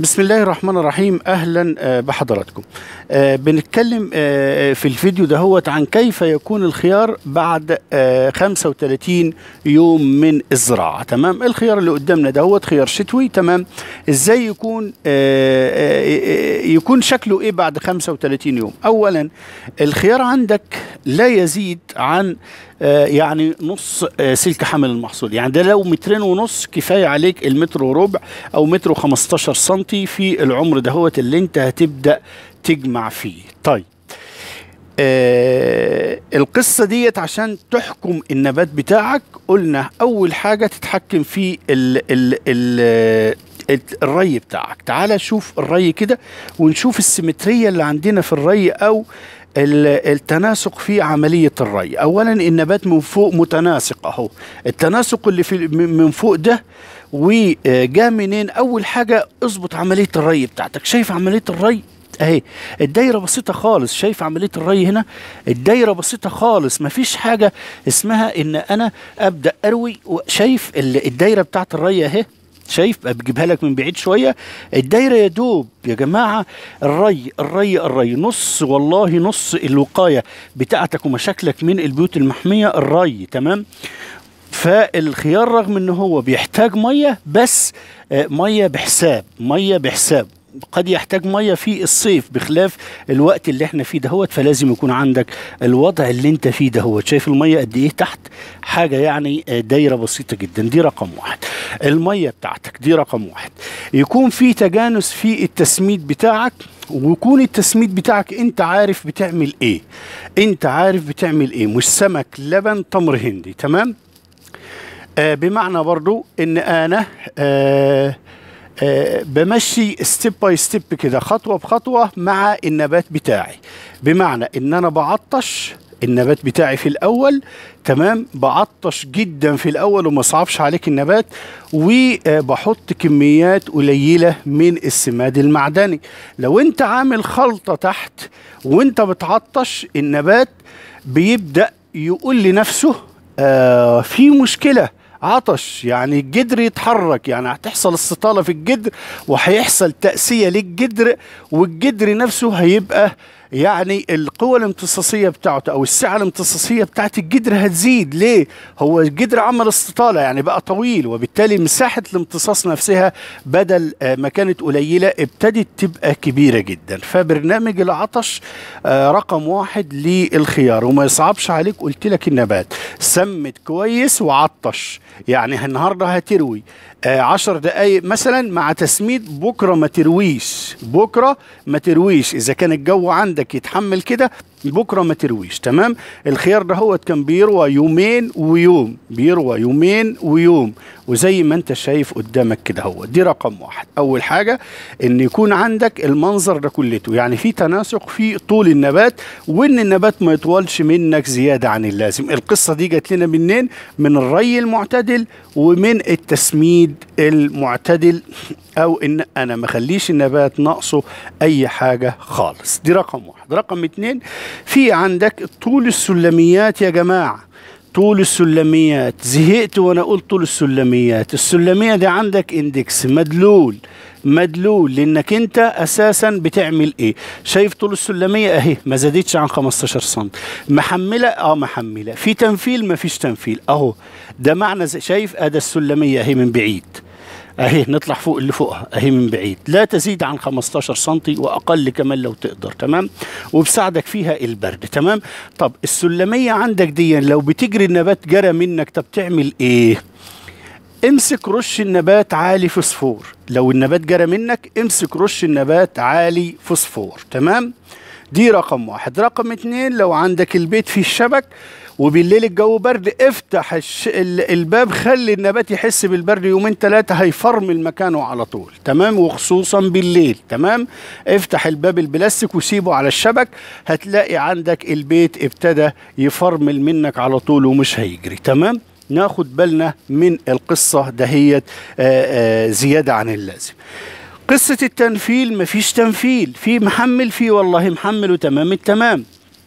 بسم الله الرحمن الرحيم اهلا آه، بحضراتكم آه، بنتكلم آه، في الفيديو دهوت عن كيف يكون الخيار بعد آه، 35 يوم من الزراعه تمام الخيار اللي قدامنا دهوت خيار شتوي تمام ازاي يكون آه، آه، آه، يكون شكله ايه بعد 35 يوم اولا الخيار عندك لا يزيد عن آه، يعني نص آه، سلك حمل المحصول يعني ده لو مترين ونص كفايه عليك المتر وربع او متر و15 سنتي في العمر دهوت اللي انت هتبدا تجمع فيه طيب آه القصة ديت عشان تحكم النبات بتاعك قلنا أول حاجة تتحكم في ال ال ال الري بتاعك تعال شوف الري كده ونشوف السيمترية اللي عندنا في الري أو ال- التناسق في عملية الري أولا النبات من فوق متناسق أهو التناسق اللي في من من فوق ده وجا منين أول حاجة اظبط عملية الري بتاعتك شايف عملية الري اهي الدايره بسيطه خالص شايف عمليه الري هنا الدايره بسيطه خالص مفيش حاجه اسمها ان انا ابدا اروي و- شايف ال- الدايره بتاعت الري اهي شايف بجيبها لك من بعيد شويه الدايره يا دوب يا جماعه الري الري الري نص والله نص الوقايه بتاعتك ومشاكلك من البيوت المحميه الري تمام فالخيار رغم ان هو بيحتاج ميه بس آه، ميه بحساب ميه بحساب قد يحتاج ميه في الصيف بخلاف الوقت اللي احنا فيه دهوت فلازم يكون عندك الوضع اللي انت فيه دهوت شايف الميه قد ايه تحت حاجه يعني آه، دايره بسيطه جدا دي رقم واحد الميه بتاعتك دي رقم واحد يكون في تجانس في التسميد بتاعك ويكون التسميد بتاعك انت عارف بتعمل ايه انت عارف بتعمل ايه مش سمك لبن تمر هندي تمام آه بمعنى برضو ان انا آه آه بمشي ستيب باي ستيب كده خطوه بخطوه مع النبات بتاعي بمعنى ان انا بعطش النبات بتاعي في الاول تمام بعطش جدا في الاول وما صعبش عليك النبات وبحط كميات قليله من السماد المعدني لو انت عامل خلطه تحت وانت بتعطش النبات بيبدا يقول لنفسه آه في مشكله عطش يعني الجدر يتحرك يعني هتحصل استطالة في الجدر وهيحصل تأسية للجدر والجدر نفسه هيبقى يعني القوة الامتصاصية بتاعته أو السعة الامتصاصية بتاعت الجدر هتزيد ليه؟ هو الجدر عمل استطالة يعني بقى طويل وبالتالي مساحة الامتصاص نفسها بدل آه، ما كانت قليلة ابتدت تبقى كبيرة جدا فبرنامج العطش آه، رقم واحد للخيار وما يصعبش عليك قلت لك النبات سمت كويس وعطش يعني النهارده هتروي آه، عشر دقايق مثلا مع تسميد بكره ما ترويش بكره ما ترويش اذا كان الجو عندك يتحمل كده بكره ما ترويش تمام الخيار ده هو كان بيروى يومين ويوم بيروى يومين ويوم وزي ما انت شايف قدامك كده هو دي رقم واحد اول حاجه ان يكون عندك المنظر ده كلته يعني في تناسق في طول النبات وان النبات ما يطولش منك زياده عن اللازم القصه دي جات لنا منين من الري المعتدل ومن التسميد المعتدل او ان انا ما اخليش النبات ناقصه اي حاجه خالص دي رقم واحد رقم اتنين في عندك طول السلميات يا جماعه طول السلميات زهقت وانا اقول طول السلميات السلميه دي عندك اندكس مدلول مدلول لانك انت اساسا بتعمل ايه شايف طول السلميه اهي ما زادتش عن 15 سم محمله اه محمله في تنفيل ما فيش تنفيل اهو ده معنى زي- شايف ادي السلميه اهي من بعيد اهي نطلع فوق اللي فوقها اهي من بعيد لا تزيد عن 15 سم واقل كمان لو تقدر تمام وبساعدك فيها البرد تمام طب السلميه عندك دي لو بتجري النبات جرى منك طب تعمل ايه امسك رش النبات عالي فوسفور لو النبات جرى منك امسك رش النبات عالي فوسفور تمام دي رقم واحد رقم اتنين لو عندك البيت فيه الشبك وبالليل الجو برد افتح الش... ال- الباب خلي النبات يحس بالبرد يومين ثلاثة هيفرمل مكانه على طول تمام وخصوصا بالليل تمام افتح الباب البلاستيك وسيبه على الشبك هتلاقي عندك البيت ابتدى يفرمل منك على طول ومش هيجري تمام ناخد بالنا من القصة دهيت آه، آه، زيادة عن اللازم قصة التنفيل مفيش تنفيل في محمل في والله محمل وتمام التمام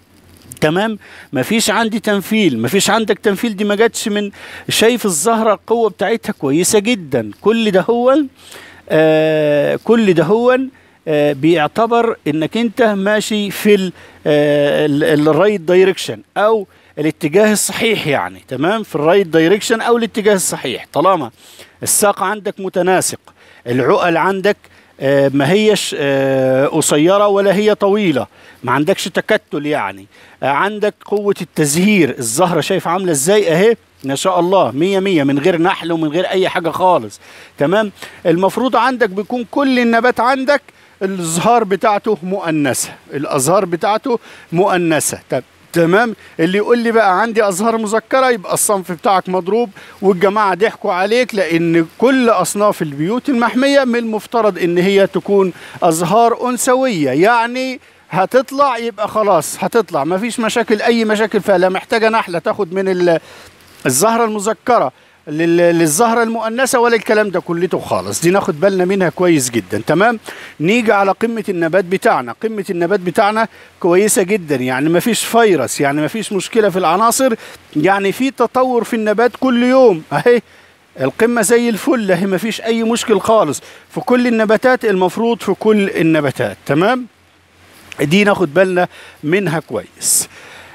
تمام مفيش عندي تنفيل مفيش عندك تنفيل دي ما جاتش من شايف الزهرة القوة بتاعتها كويسة جدا كل ده هو آه كل ده هو آه بيعتبر انك انت ماشي في ال- آه ال- الرايت دايركشن او الاتجاه الصحيح يعني تمام في الرايت دايركشن او الاتجاه الصحيح طالما الساق عندك متناسق العقل عندك آه، ما هيش آه، قصيرة ولا هي طويلة ما عندكش تكتل يعني آه، عندك قوة التزهير الزهرة شايف عاملة ازاي اهي ما شاء الله مية مية من غير نحل ومن غير اي حاجة خالص تمام المفروض عندك بيكون كل النبات عندك الازهار بتاعته مؤنثة الازهار بتاعته مؤنثة طب تمام اللي يقول لي بقى عندي ازهار مذكره يبقى الصنف بتاعك مضروب والجماعه ضحكوا عليك لان كل اصناف البيوت المحميه من المفترض ان هي تكون ازهار انثويه يعني هتطلع يبقى خلاص هتطلع مفيش مشاكل اي مشاكل فيها لا محتاجه نحله تاخد من ال- الزهره المذكره لل- للزهرة المؤنثة ولا الكلام ده كلته خالص دي ناخد بالنا منها كويس جدا تمام نيجي على قمة النبات بتاعنا قمة النبات بتاعنا كويسة جدا يعني ما فيش فيروس يعني ما فيش مشكلة في العناصر يعني في تطور في النبات كل يوم اهي القمة زي الفل اهي ما فيش اي مشكل خالص في كل النباتات المفروض في كل النباتات تمام دي ناخد بالنا منها كويس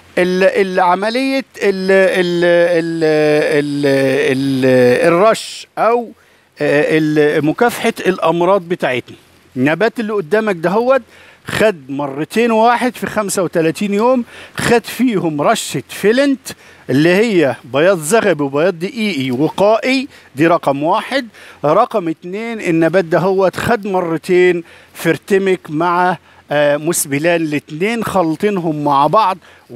ال- العملية ال ال ال ال ال الرش أو آه، ال- مكافحة الأمراض بتاعتنا النبات اللي قدامك دهوت خد مرتين واحد في 35 يوم خد فيهم رشة فيلنت اللي هي بياض زغبي وبياض دقيقي وقائي دي رقم واحد رقم اتنين النبات دهوت خد مرتين فيرتمك مع آه، مسبلان الاتنين خلطينهم مع بعض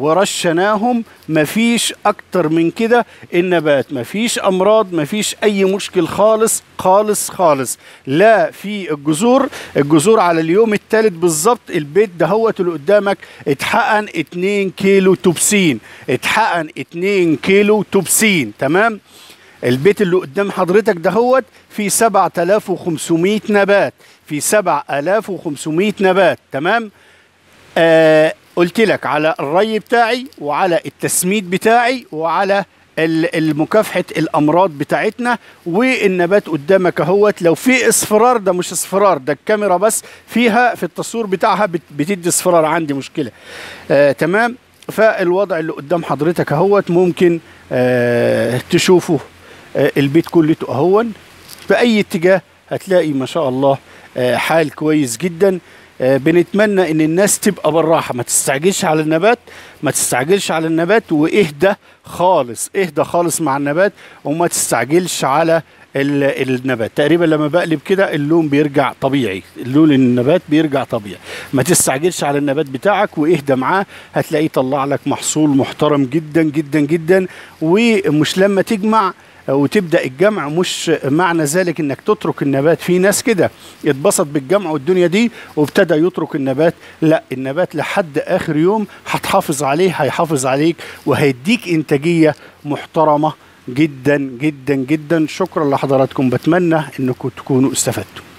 ورشناهم مفيش اكتر من كده النبات مفيش امراض مفيش اي مشكل خالص خالص خالص لا في الجذور الجذور على اليوم الثالث بالظبط البيت دهوت اللي قدامك اتحقن 2 كيلو توبسين اتحقن 2 كيلو توبسين تمام البيت اللي قدام حضرتك دهوت فيه 7500 نبات في 7500 نبات تمام آه قلت لك على الري بتاعي وعلى التسميد بتاعي وعلى ال- المكافحة الأمراض بتاعتنا والنبات قدامك اهوت لو في اصفرار ده مش اصفرار ده الكاميرا بس فيها في التصوير بتاعها بت- بتدي اصفرار عندي مشكلة آه تمام فالوضع اللي قدام حضرتك اهوت ممكن آه تشوفه آه البيت كلته اهون في اي اتجاه هتلاقي ما شاء الله آه، حال كويس جدا آه، بنتمنى ان الناس تبقى بالراحه ما تستعجلش على النبات ما تستعجلش على النبات واهدى خالص اهدى خالص مع النبات وما تستعجلش على ال- النبات تقريبا لما بقلب كده اللون بيرجع طبيعي اللون النبات بيرجع طبيعي ما تستعجلش على النبات بتاعك واهدى معاه هتلاقيه طلع لك محصول محترم جدا جدا جدا ومش لما تجمع وتبدا الجمع مش معنى ذلك انك تترك النبات في ناس كده اتبسط بالجمع والدنيا دي وابتدى يترك النبات لا النبات لحد اخر يوم هتحافظ عليه هيحافظ عليك وهيديك انتاجيه محترمه جدا جدا جدا شكرا لحضراتكم بتمنى انكم تكونوا استفدتوا